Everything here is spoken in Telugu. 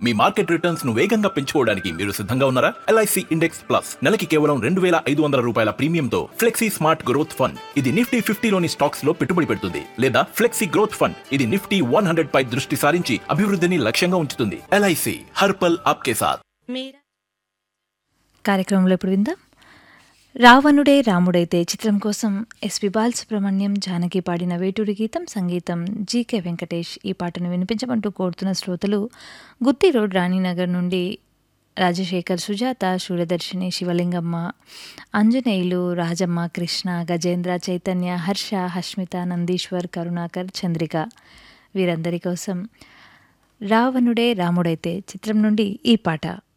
మీ మార్కెట్ రిటర్న్స్ ను వేగంగా పెంచుకోవడానికి మీరు సిద్ధంగా ఉన్నారా ఎల్ఐసి ఇండెక్స్ ప్లస్ నెలకి కేవలం రెండు వేల ఐదు వందల రూపాయల ప్రీమియంతో ఫ్లెక్సీ స్మార్ట్ గ్రోత్ ఫండ్ ఇది నిఫ్టీ ఫిఫ్టీలోని స్టాక్స్ లో పెట్టుబడి పెడుతుంది లేదా ఫ్లెక్సీ గ్రోత్ ఫండ్ ఇది నిఫ్టీ వన్ హండ్రెడ్ పై దృష్టి సారించి అభివృద్ధిని లక్ష్యంగా ఉంచుతుంది ఎల్ఐసి హర్పల్ ఆప్కే సాత్ కార్యక్రమంలో ఇప్పుడు విందాం రావణుడే రాముడైతే చిత్రం కోసం ఎస్పి బాలసుబ్రహ్మణ్యం జానకి పాడిన వేటూరి గీతం సంగీతం జీకే వెంకటేష్ ఈ పాటను వినిపించమంటూ కోరుతున్న శ్రోతలు గుత్తి రోడ్ రాణినగర్ నుండి రాజశేఖర్ సుజాత సూర్యదర్శిని శివలింగమ్మ అంజనేయులు రాజమ్మ కృష్ణ గజేంద్ర చైతన్య హర్ష హష్మిత నందీశ్వర్ కరుణాకర్ చంద్రిక వీరందరి కోసం రావణుడే రాముడైతే చిత్రం నుండి ఈ పాట